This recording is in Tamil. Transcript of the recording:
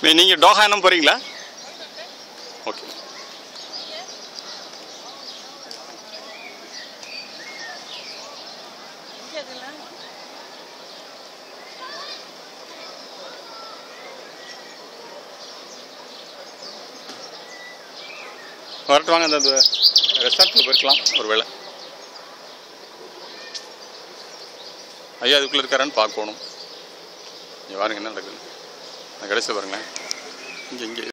நீங்கள் டோஹா என்ன போகிறீங்களா ஓகே வரட்டு வாங்க அந்த ரெஸ்டாரண்ட்டில் போயிருக்கலாம் ஒரு வேளை ஐயா அதுக்குள்ளே இருக்காரான்னு பார்க்கணும் இங்கே பாருங்க என்ன நடக்குது அந்த கடைசியில் பாருங்களேன் இங்கே இங்கே